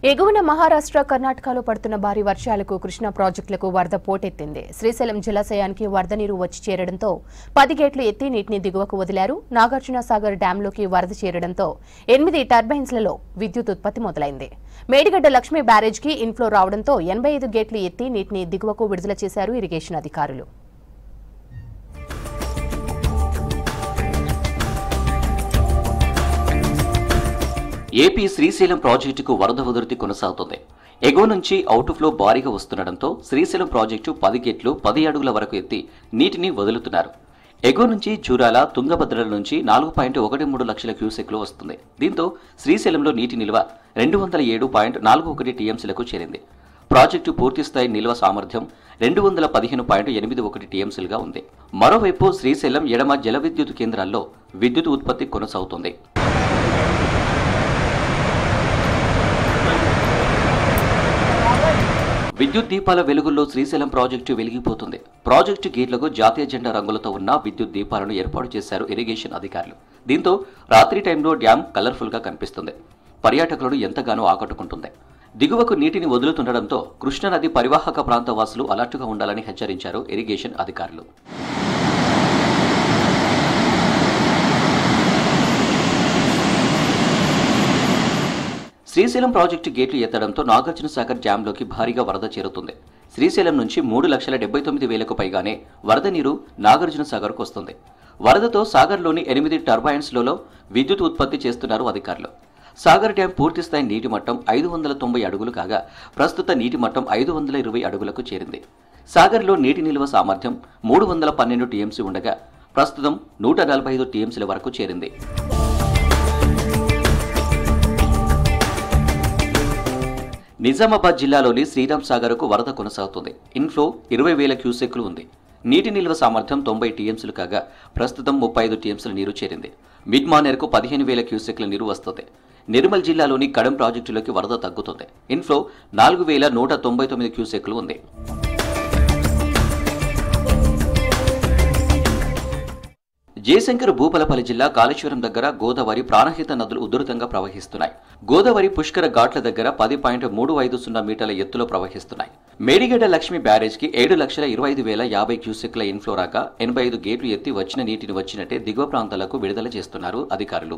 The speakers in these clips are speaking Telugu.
ఎగువన మహారాష్ట్ర కర్ణాటకలో పడుతున్న భారీ వర్షాలకు కృష్ణా ప్రాజెక్టులకు వరద పోటెత్తింది శ్రీశైలం జలాశయానికి వరద నీరు వచ్చి చేరడంతో పది గేట్లు ఎత్తి నీటిని దిగువకు వదిలారు నాగార్జున సాగర్ డ్యాంలోకి వరద చేరడంతో ఎనిమిది టర్బైన్స్లలో విద్యుత్ ఉత్పత్తి మొదలైంది మేడిగడ్డ లక్ష్మీ బ్యారేజ్కి ఇన్ఫ్లో రావడంతో ఎనభై ఐదు గేట్లు ఎత్తి నీటిని దిగువకు విడుదల చేశారు ఇరిగేషన్ అధికారులు ఏపీ శ్రీశైలం ప్రాజెక్టుకు వరద ఉధృతి కొనసాగుతుంది ఎగువ నుంచి అవుట్ఫ్లో భారీగా వస్తుండటంతో శ్రీశైలం ప్రాజెక్టు పది గేట్లు పది అడుగుల వరకు ఎత్తి నీటిని వదులుతున్నారు ఎగువ నుంచి చూరాల తుంగభద్రల నుంచి నాలుగు పాయింట్ ఒకటి మూడు లక్షల క్యూసెక్లు వస్తుంది దీంతో శ్రీశైలంలో నీటి నిల్వ రెండు వందల ఏడు పాయింట్ నాలుగు ఒకటి టీఎంసీలకు చేరింది ప్రాజెక్టు పూర్తిస్థాయి నిల్వ సామర్థ్యం రెండు వందల పదిహేను పాయింట్ ఎనిమిది ఒకటి టీఎంసీలుగా ఉంది మరోవైపు శ్రీశైలం ఎడమ జల విద్యుత్ కేంద్రాల్లో విద్యుత్ ఉత్పత్తి కొనసాగుతుంది విద్యుత్ దీపాల వెలుగుల్లో శ్రీశైలం ప్రాజెక్టు వెలిగిపోతుంది ప్రాజెక్టు గేట్లకు జాతీయ జెండా రంగులతో ఉన్న విద్యుత్ దీపాలను ఏర్పాటు చేశారు ఇరిగేషన్ అధికారులు దీంతో రాత్రి టైంలో డ్యాం కలర్ఫుల్ గా కనిపిస్తుంది పర్యాటకులను ఎంతగానో ఆకట్టుకుంటుంది దిగువకు నీటిని వదులుతుండటంతో కృష్ణానది పరివాహక ప్రాంత వాసులు అలర్టుగా ఉండాలని హెచ్చరించారు ఇరిగేషన్ అధికారులు శ్రీశైలం ప్రాజెక్టు గేట్లు ఎత్తడంతో నాగార్జున సాగర్ డ్యాంలోకి భారీగా వరద చేరుతుంది శ్రీశైలం నుంచి మూడు లక్షల డెబ్బై తొమ్మిది వేలకు పైగానే వరద నీరు నాగార్జున సాగర్కు వస్తుంది వరదతో సాగర్లోని ఎనిమిది టర్బైన్స్లలో విద్యుత్ ఉత్పత్తి చేస్తున్నారు అధికారులు సాగర్ డ్యాం పూర్తిస్థాయి నీటి మట్టం ఐదు వందల తొంభై అడుగులు కాగా ప్రస్తుత నీటి మట్టం ఐదు వందల ఇరవై అడుగులకు చేరింది సాగర్లో నీటి నిల్వ సామర్థ్యం మూడు వందల పన్నెండు టీఎంసీ ఉండగా ప్రస్తుతం నూట నలభై ఐదు టీఎంసీల వరకు చేరింది నిజామాబాద్ జిల్లాలోని శ్రీరామ్ సాగర్కు వరద కొనసాగుతుంది ఇన్ఫ్లో ఇరవై వేల క్యూసెక్లు ఉంది నీటి నిల్వ సామర్థ్యం తొంభై టీఎంసీలు కాగా ప్రస్తుతం ముప్పై ఐదు టీఎంసీల నీరు చేరింది మిడ్ మానేర్కు పదిహేను వేల క్యూసెక్ల నీరు వస్తుంది నిర్మల్ జిల్లాలోని కడం ప్రాజెక్టులోకి వరద తగ్గుతుంది ఇన్ఫ్లో నాలుగు వేల నూట తొంభై తొమ్మిది క్యూసెక్లు ఉంది జయశంకర్ భూపాలపల్లి జిల్లా కాళేశ్వరం దగ్గర గోదావరి ప్రాణహిత నదులు ఉధృతంగా ప్రవహిస్తున్నాయి గోదావరి పుష్కర ఘాట్ల దగ్గర పది పాయింట్ మూడు ఐదు సున్నా మీటర్ల ఎత్తులో ప్రవహిస్తున్నాయి మేడిగడ్డ లక్ష్మి బ్యారేజ్ కి ఏడు లక్షల ఇరవై ఐదు వేల యాభై క్యూసెక్ల ఇన్ఫ్లో రాగా ఎనభై ఐదు గేట్లు ఎత్తి వచ్చిన నీటిని వచ్చినట్టే దిగువ ప్రాంతాలకు విడుదల చేస్తున్నారు అధికారులు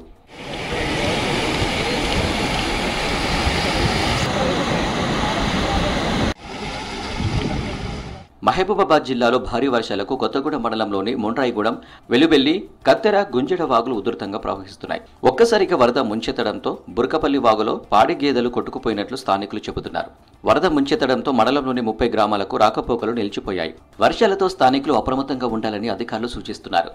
మహబూబాబాద్ జిల్లాలో భారీ వర్షాలకు కొత్తగూడెం మండలంలోని ముండ్రాయిగూడెం వెలుబెల్లి కత్తెర గుంజడ వాగులు ఉధృతంగా ప్రవహిస్తున్నాయి ఒక్కసారిగా వరద ముంచెత్తడంతో బురకపల్లి వాగులో పాడి గేదెలు కొట్టుకుపోయినట్లు స్థానికులు చెబుతున్నారు వరద ముంచెత్తడంతో మండలంలోని ముప్పై గ్రామాలకు రాకపోకలు నిలిచిపోయాయి వర్షాలతో స్థానికులు అప్రమత్తంగా ఉండాలని అధికారులు సూచిస్తున్నారు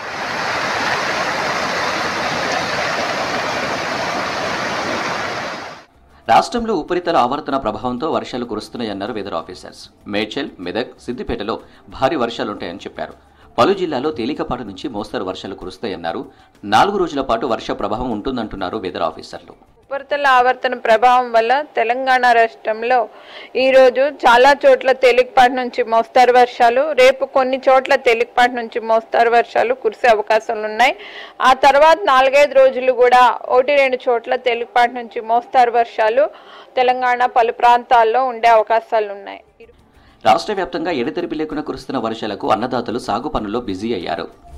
రాష్ట్రంలో ఉపరితల ఆవర్తన ప్రభావంతో వర్షాలు కురుస్తున్నాయన్నారు వెదర్ ఆఫీసర్స్ మేడ్చల్ మెదక్ సిద్దిపేటలో భారీ వర్షాలుంటాయని చెప్పారు పలు జిల్లాల్లో తేలికపాటి నుంచి మోస్తరు వర్షాలు కురుస్తాయన్నారు నాలుగు రోజుల పాటు వర్ష ప్రభావం ఉంటుందంటున్నారు వెదర్ ఆఫీసర్లు ఉపరితల ఆవర్తన ప్రభావం వల్ల తెలంగాణ రాష్ట్రంలో ఈరోజు చాలా చోట్ల తేలికపాటి నుంచి మోస్తారు వర్షాలు రేపు కొన్ని చోట్ల తేలికపాటి నుంచి మోస్తారు వర్షాలు కురిసే అవకాశాలు ఉన్నాయి ఆ తర్వాత నాలుగైదు రోజులు కూడా ఒకటి రెండు చోట్ల తేలికపాటి నుంచి మోస్తారు వర్షాలు తెలంగాణ పలు ప్రాంతాల్లో ఉండే అవకాశాలు ఉన్నాయి రాష్ట్ర వ్యాప్తంగా ఎడతెరిపి లేకుండా కురుస్తున్న వర్షాలకు అన్నదాతలు సాగు పనుల్లో బిజీ అయ్యారు